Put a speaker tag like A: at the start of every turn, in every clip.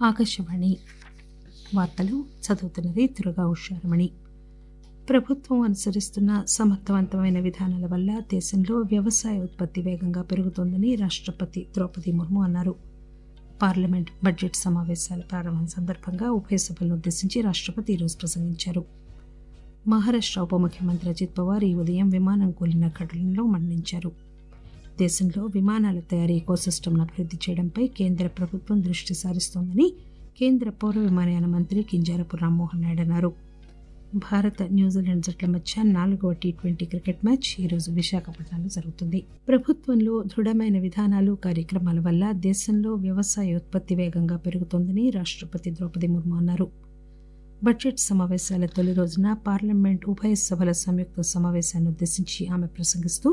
A: ఆకాశవాణి వార్తలు చదువుతున్నది దుర్గా ఉషారమణి ప్రభుత్వం అనుసరిస్తున్న సమర్థవంతమైన విధానాల వల్ల దేశంలో వ్యవసాయ ఉత్పత్తి వేగంగా పెరుగుతోందని రాష్టపతి ద్రౌపది ముర్ము అన్నారు పార్లమెంట్ బడ్జెట్ సమావేశాల ప్రారంభం సందర్భంగా ఉభయ సభలను ఉద్దేశించి రాష్టపతి ఈరోజు ప్రసంగించారు మహారాష్ట ఉప ముఖ్యమంత్రి అజిత్ పవార్ ఈ ఉదయం విమానం కూలిన ఘటనలో మరణించారు దేశంలో విమానాల తయారీ ఎకోసిస్టమ్ను అభివృద్ధి చేయడంపై కేంద్ర ప్రభుత్వం దృష్టి సారిస్తోందని కేంద్ర పౌర విమానయాన మంత్రి కింజారపు రామ్మోహన్ నాయుడు అన్నారు భారత న్యూజిలాండ్ జట్ల మధ్య నాలుగవ టీ ట్వంటీ క్రికెట్ మ్యాచ్ ఈరోజు విశాఖపట్నంలో జరుగుతుంది ప్రభుత్వంలో దృఢమైన విధానాలు కార్యక్రమాల వల్ల దేశంలో వ్యవసాయ ఉత్పత్తి వేగంగా పెరుగుతోందని రాష్టపతి ద్రౌపది ముర్ము అన్నారు బడ్జెట్ సమావేశాల తొలి రోజున పార్లమెంట్ ఉభయ సభల సంయుక్త సమావేశాన్ని ఉద్దేశించి ఆమె ప్రసంగిస్తూ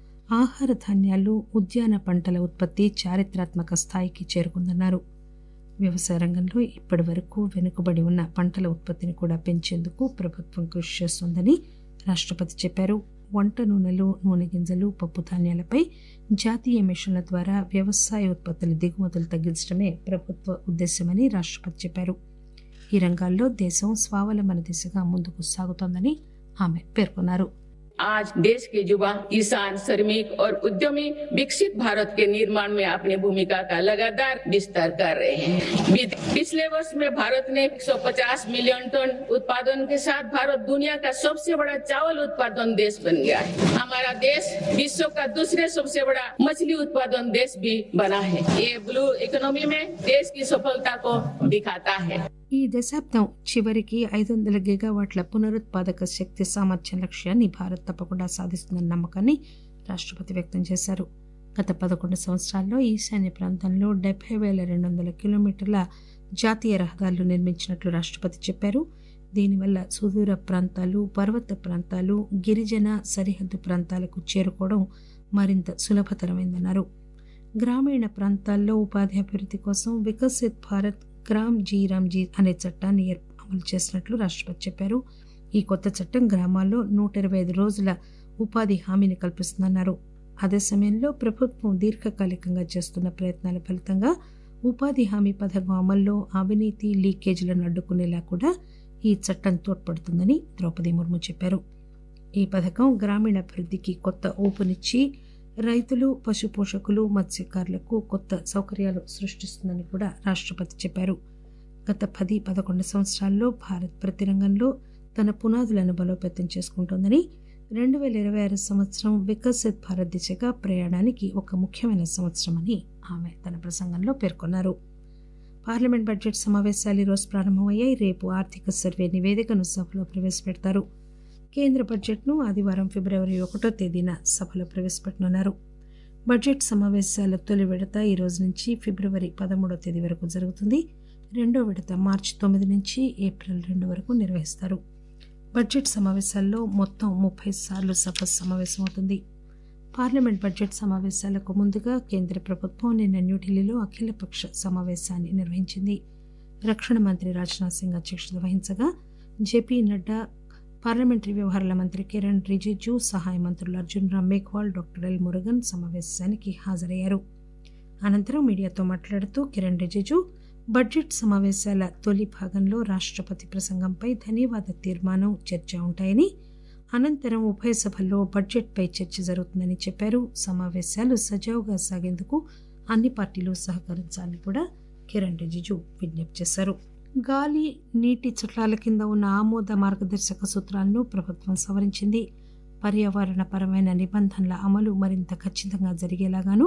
A: ఆహార ధాన్యాలు ఉద్యాన పంటల ఉత్పత్తి చారిత్రాత్మక స్థాయికి చేరుకుందన్నారు వ్యవసాయ రంగంలో ఇప్పటి వరకు వెనుకబడి ఉన్న పంటల ఉత్పత్తిని కూడా పెంచేందుకు ప్రభుత్వం కృషి చేస్తోందని రాష్టపతి చెప్పారు వంట నూనెలు నూనె గింజలు పప్పు ధాన్యాలపై జాతీయ మిషన్ల ద్వారా వ్యవసాయ ఉత్పత్తుల దిగుమతులు తగ్గించడమే ప్రభుత్వ ఉద్దేశమని రాష్టపతి చెప్పారు ఈ రంగాల్లో దేశం స్వావలంబన దిశగా ముందుకు సాగుతోందని ఆమె పేర్కొన్నారు
B: आज देश के युवा किसान श्रमिक और उद्यमी विकसित भारत के निर्माण में अपनी भूमिका का लगातार विस्तार कर रहे हैं पिछले वर्ष में भारत ने 150 मिलियन टन उत्पादन के साथ भारत दुनिया का सबसे बड़ा चावल उत्पादन देश बन गया है हमारा देश विश्व का दूसरे सबसे बड़ा मछली उत्पादन देश भी बना है ये ब्लू इकोनॉमी में देश की सफलता को दिखाता है
A: ఈ దశాబ్దం చివరికి ఐదు వందల గిగావాట్ల పునరుత్పాదక శక్తి సామర్థ్యం లక్ష్యాన్ని భారత్ తప్పకుండా సాధిస్తుందన్న నమ్మకాన్ని రాష్టపతి వ్యక్తం చేశారు గత పదకొండు సంవత్సరాల్లో ఈశాన్య ప్రాంతంలో డెబ్బై వేల రెండు వందల కిలోమీటర్ల జాతీయ రహదారులు నిర్మించినట్లు రాష్టపతి చెప్పారు దీనివల్ల సుదూర ప్రాంతాలు పర్వత ప్రాంతాలు గిరిజన సరిహద్దు ప్రాంతాలకు చేరుకోవడం మరింత సులభతరమైందన్నారు గ్రామీణ ప్రాంతాల్లో ఉపాధి అభివృద్ధి కోసం వికసిత్ భారత్ గ్రామ్ జీ రామ్ జీ అనే చట్టాన్ని అమలు చేసినట్లు రాష్టపతి చెప్పారు ఈ కొత్త చట్టం గ్రామాల్లో నూట ఇరవై ఐదు రోజుల ఉపాధి హామీని కల్పిస్తుందన్నారు అదే సమయంలో ప్రభుత్వం దీర్ఘకాలికంగా చేస్తున్న ప్రయత్నాల ఫలితంగా ఉపాధి హామీ పథకం అమల్లో అవినీతి లీకేజీలను అడ్డుకునేలా కూడా ఈ చట్టం తోడ్పడుతుందని ద్రౌపది ముర్ము చెప్పారు ఈ పథకం గ్రామీణాభివృద్ధికి కొత్త ఊపునిచ్చి రైతులు పశుపోషకులు మత్స్యకారులకు కొత్త సౌకర్యాలు సృష్టిస్తుందని కూడా రాష్టపతి చెప్పారు గత పది పదకొండు సంవత్సరాల్లో భారత్ ప్రతి రంగంలో తన పునాదులను బలోపేతం చేసుకుంటోందని రెండు వేల ఇరవై ఆరు సంవత్సరం వికసిత్ భారత్ దిశగా ప్రయాణానికి ఒక ముఖ్యమైన సంవత్సరమని ఆమె తన ప్రసంగంలో పేర్కొన్నారు పార్లమెంట్ బడ్జెట్ సమావేశాలు ఈరోజు ప్రారంభమయ్యాయి రేపు ఆర్థిక సర్వే నివేదికను సభలో ప్రవేశపెడతారు కేంద్ర బడ్జెట్ను ఆదివారం ఫిబ్రవరి ఒకటో తేదీన సభలో ప్రవేశపెట్టనున్నారు బడ్జెట్ సమావేశాల తొలి విడత ఈ రోజు నుంచి ఫిబ్రవరి పదమూడో తేదీ వరకు జరుగుతుంది రెండో విడత మార్చి తొమ్మిది నుంచి ఏప్రిల్ రెండు వరకు నిర్వహిస్తారు బడ్జెట్ సమావేశాల్లో మొత్తం ముప్పై సార్లు సభ సమావేశమవుతుంది పార్లమెంట్ బడ్జెట్ సమావేశాలకు ముందుగా కేంద్ర ప్రభుత్వం నిన్న న్యూఢిల్లీలో అఖిలపక్ష సమావేశాన్ని నిర్వహించింది రక్షణ మంత్రి రాజ్నాథ్ సింగ్ అధ్యక్షత వహించగా జేపీ నడ్డా పార్లమెంటరీ వ్యవహారాల మంత్రి కిరణ్ రిజిజు సహాయ మంత్రులు అర్జున్ రామ్ మేఘ్వాల్ డాక్టర్ ఎల్ మురుగన్ సమావేశానికి హాజరయ్యారు అనంతరం మీడియాతో మాట్లాడుతూ కిరణ్ రిజిజు బడ్జెట్ సమావేశాల తొలి భాగంలో రాష్టపతి ప్రసంగంపై ధన్యవాద తీర్మానం చర్చ ఉంటాయని అనంతరం ఉభయ సభల్లో బడ్జెట్పై చర్చ జరుగుతుందని చెప్పారు సమావేశాలు సజావుగా సాగేందుకు అన్ని పార్టీలు సహకరించాలని కూడా కిరణ్ రిజిజు విజ్ఞప్తి చేశారు గాలి నీటి చట్టాల కింద ఉన్న ఆమోద మార్గదర్శక సూత్రాలను ప్రభుత్వం సవరించింది పర్యావరణ పరమైన నిబంధనల అమలు మరింత ఖచ్చితంగా జరిగేలాగాను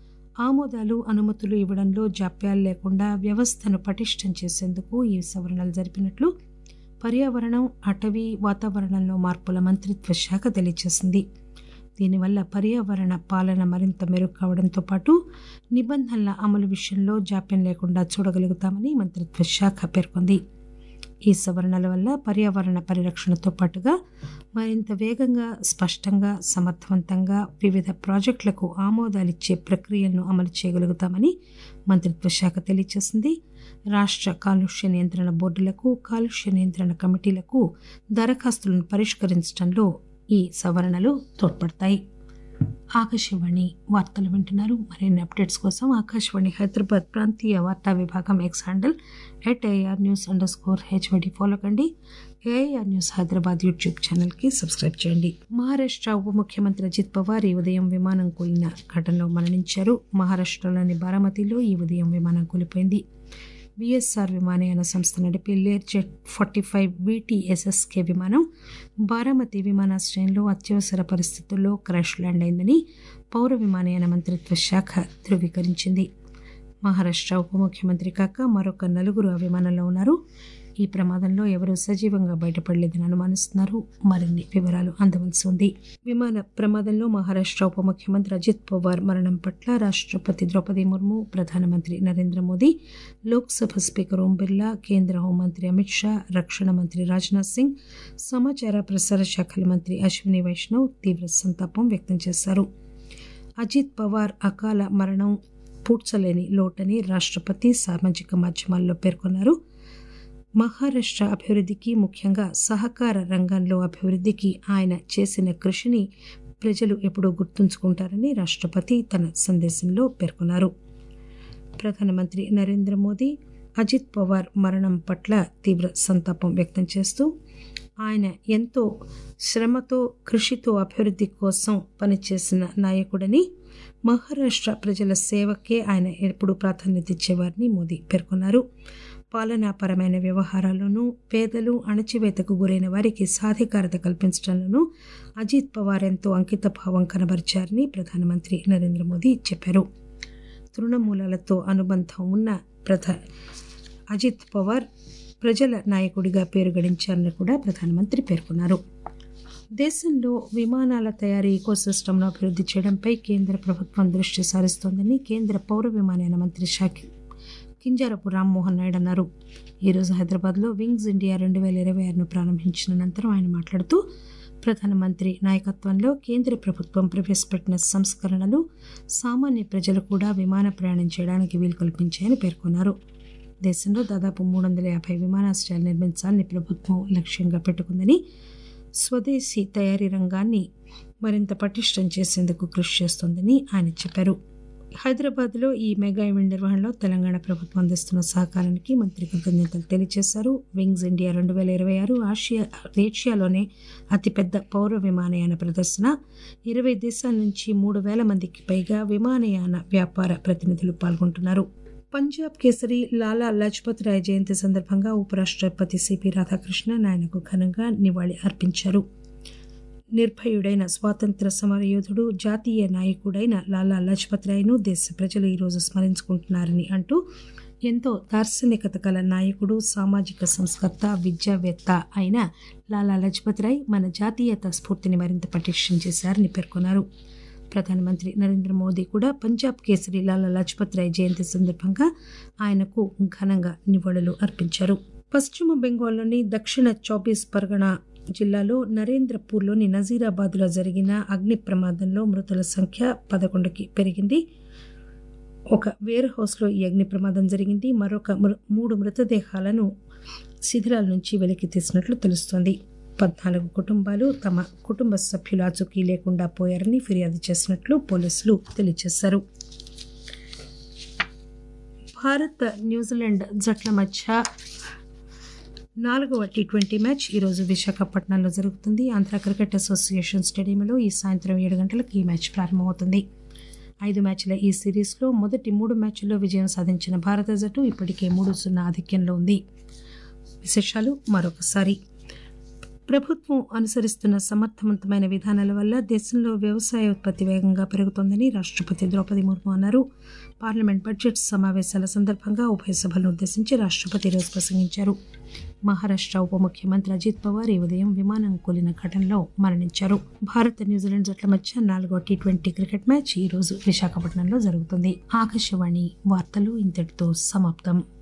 A: ఆమోదాలు అనుమతులు ఇవ్వడంలో జాప్యాలు లేకుండా వ్యవస్థను పటిష్టం చేసేందుకు ఈ సవరణలు జరిపినట్లు పర్యావరణం అటవీ వాతావరణంలో మార్పుల మంత్రిత్వ శాఖ తెలియజేసింది దీనివల్ల పర్యావరణ పాలన మరింత మెరుగు కావడంతో పాటు నిబంధనల అమలు విషయంలో జాప్యం లేకుండా చూడగలుగుతామని మంత్రిత్వ శాఖ పేర్కొంది ఈ సవరణల వల్ల పర్యావరణ పరిరక్షణతో పాటుగా మరింత వేగంగా స్పష్టంగా సమర్థవంతంగా వివిధ ప్రాజెక్టులకు ఆమోదాలిచ్చే ప్రక్రియలను అమలు చేయగలుగుతామని మంత్రిత్వ శాఖ తెలియజేసింది రాష్ట్ర కాలుష్య నియంత్రణ బోర్డులకు కాలుష్య నియంత్రణ కమిటీలకు దరఖాస్తులను పరిష్కరించడంలో ఈ సవరణలు తోడ్పడతాయి ఆకాశవాణి వార్తలు వింటున్నారు మరిన్ని అప్డేట్స్ కోసం ఆకాశవాణి హైదరాబాద్ ప్రాంతీయ వార్తా విభాగం X handle at AR news underscore HYD follow కండి AR news Hyderabad YouTube channel కి సబ్స్క్రైబ్ చేయండి మహారాష్ట్ర ఉప ముఖ్యమంత్రి అజిత్ పవార్ ఈ ఉదయం విమానం కూలిన ఘటనలో మరణించారు మహారాష్ట్రలోని బారామతిలో ఈ ఉదయం విమానం కూలిపోయింది బిఎస్ఆర్ విమానయాన సంస్థ నడిపే Learjet forty five VTSSK విమానం బారామతి విమానాశ్రయంలో అత్యవసర పరిస్థితుల్లో క్రాష్ ల్యాండ్ అయిందని పౌర విమానయాన మంత్రిత్వ శాఖ ధృవీకరించింది మహారాష్ట్ర ఉప ముఖ్యమంత్రి కాక మరొక నలుగురు ఆ విమానంలో ఉన్నారు ఈ ప్రమాదంలో ఎవరూ సజీవంగా బయటపడలేదని అనుమానిస్తున్నారు మరిన్ని వివరాలు అందవలసి ఉంది విమాన ప్రమాదంలో మహారాష్ట్ర ఉప ముఖ్యమంత్రి అజిత్ పవార్ మరణం పట్ల రాష్ట్రపతి ద్రౌపది ముర్ము ప్రధానమంత్రి నరేంద్ర మోదీ లోక్సభ స్పీకర్ ఓం బిర్లా కేంద్ర హోంమంత్రి అమిత్ షా రక్షణ మంత్రి రాజ్నాథ్ సింగ్ సమాచార ప్రసార శాఖల మంత్రి అశ్విని వైష్ణవ్ తీవ్ర సంతాపం వ్యక్తం చేశారు అజిత్ పవార్ అకాల మరణం పూడ్చలేని లోటని రాష్ట్రపతి సామాజిక మాధ్యమాల్లో పేర్కొన్నారు మహారాష్ట్ర అభివృద్ధికి ముఖ్యంగా సహకార రంగంలో అభివృద్ధికి ఆయన చేసిన కృషిని ప్రజలు ఎప్పుడూ గుర్తుంచుకుంటారని రాష్ట్రపతి తన సందేశంలో పేర్కొన్నారు ప్రధానమంత్రి నరేంద్ర మోదీ అజిత్ పవార్ మరణం పట్ల తీవ్ర సంతాపం వ్యక్తం చేస్తూ ఆయన ఎంతో శ్రమతో కృషితో అభివృద్ధి కోసం పనిచేసిన నాయకుడని మహారాష్ట్ర ప్రజల సేవకే ఆయన ఎప్పుడు ప్రాధాన్యత ఇచ్చేవారని మోదీ పేర్కొన్నారు పాలనాపరమైన వ్యవహారాల్లోనూ పేదలు అణచివేతకు గురైన వారికి సాధికారత కల్పించడంలోనూ అజిత్ పవార్ ఎంతో అంకిత భావం కనబరిచారని ప్రధానమంత్రి నరేంద్ర మోదీ చెప్పారు తృణమూలాలతో అనుబంధం ఉన్న ప్రధా అజిత్ పవార్ ప్రజల నాయకుడిగా పేరు గడించారని కూడా ప్రధానమంత్రి పేర్కొన్నారు దేశంలో విమానాల తయారీ ఇకోసిస్టమ్ను అభివృద్ధి చేయడంపై కేంద్ర ప్రభుత్వం దృష్టి సారిస్తోందని కేంద్ర పౌర విమానయాన మంత్రి షాకి కింజారపు రామ్మోహన్ నాయుడు అన్నారు ఈరోజు హైదరాబాద్లో వింగ్స్ ఇండియా రెండు వేల ఇరవై ఆరును ప్రారంభించిన అనంతరం ఆయన మాట్లాడుతూ ప్రధానమంత్రి నాయకత్వంలో కేంద్ర ప్రభుత్వం ప్రవేశపెట్టిన సంస్కరణలు సామాన్య ప్రజలు కూడా విమాన ప్రయాణం చేయడానికి వీలు కల్పించాయని పేర్కొన్నారు దేశంలో దాదాపు మూడు వందల యాభై విమానాశ్రయాలు నిర్మించాలని ప్రభుత్వం లక్ష్యంగా పెట్టుకుందని స్వదేశీ తయారీ రంగాన్ని మరింత పటిష్టం చేసేందుకు కృషి చేస్తోందని ఆయన చెప్పారు హైదరాబాద్లో ఈ మెగా ఈవెంట్ నిర్వహణలో తెలంగాణ ప్రభుత్వం అందిస్తున్న సహకారానికి మంత్రి కృతజ్ఞతలు తెలియజేశారు వింగ్స్ ఇండియా రెండు వేల ఇరవై ఆరు ఆసియా ఏషియాలోనే అతిపెద్ద పౌర విమానయాన ప్రదర్శన ఇరవై దేశాల నుంచి మూడు వేల మందికి పైగా విమానయాన వ్యాపార ప్రతినిధులు పాల్గొంటున్నారు పంజాబ్ కేసరి లాలా లజ్పత్ రాయ్ జయంతి సందర్భంగా ఉపరాష్ట్రపతి సిపి రాధాకృష్ణన్ ఆయనకు ఘనంగా నివాళి అర్పించారు నిర్భయుడైన స్వాతంత్ర సమరయోధుడు జాతీయ నాయకుడైన లాలా లజ్పత్ రాయ్ను దేశ ప్రజలు ఈరోజు స్మరించుకుంటున్నారని అంటూ ఎంతో దార్శనికత గల నాయకుడు సామాజిక సంస్కర్త విద్యావేత్త అయిన లాలా లజ్పత్ రాయ్ మన జాతీయత స్ఫూర్తిని మరింత పటిష్టం చేశారని పేర్కొన్నారు ప్రధానమంత్రి నరేంద్ర మోదీ కూడా పంజాబ్ కేసరి లాలా లజ్పత్ రాయ్ జయంతి సందర్భంగా ఆయనకు ఘనంగా నివాళులు అర్పించారు పశ్చిమ బెంగాల్లోని దక్షిణ చౌబీస్ పరగణ జిల్లాలో నరేంద్రపూర్లోని నజీరాబాద్లో జరిగిన అగ్ని ప్రమాదంలో మృతుల సంఖ్య పదకొండుకి పెరిగింది ఒక వేర్ హౌస్లో ఈ అగ్ని ప్రమాదం జరిగింది మరొక మూడు మృతదేహాలను శిథిరాల నుంచి వెలికి తీసినట్లు తెలుస్తోంది పద్నాలుగు కుటుంబాలు తమ కుటుంబ సభ్యులు ఆచూకీ లేకుండా పోయారని ఫిర్యాదు చేసినట్లు పోలీసులు తెలియజేశారు భారత్ న్యూజిలాండ్ జట్ల మధ్య నాలుగవ టీ ట్వంటీ మ్యాచ్ ఈరోజు విశాఖపట్నంలో జరుగుతుంది ఆంధ్ర క్రికెట్ అసోసియేషన్ స్టేడియంలో ఈ సాయంత్రం ఏడు గంటలకు ఈ మ్యాచ్ ప్రారంభమవుతుంది ఐదు మ్యాచ్ల ఈ సిరీస్లో మొదటి మూడు మ్యాచ్ల్లో విజయం సాధించిన భారత జట్టు ఇప్పటికే మూడు సున్నా ఆధిక్యంలో ఉంది విశేషాలు మరొకసారి ప్రభుత్వం అనుసరిస్తున్న సమర్థవంతమైన విధానాల వల్ల దేశంలో వ్యవసాయ ఉత్పత్తి వేగంగా పెరుగుతోందని రాష్ట్రపతి ద్రౌపది ముర్ము అన్నారు పార్లమెంట్ బడ్జెట్ సమావేశాల సందర్భంగా ఉభయ సభలను ఉద్దేశించి రాష్ట్రపతి ఈరోజు ప్రసంగించారు మహారాష్ట్ర ఉప ముఖ్యమంత్రి అజిత్ పవార్ ఈ ఉదయం విమానం కూలిన ఘటనలో మరణించారు భారత్ న్యూజిలాండ్ జట్ల మధ్య నాలుగో టీ ట్వంటీ క్రికెట్ మ్యాచ్ ఈ రోజు విశాఖపట్నంలో జరుగుతుంది ఆకాశవాణి వార్తలు ఇంతటితో సమాప్తం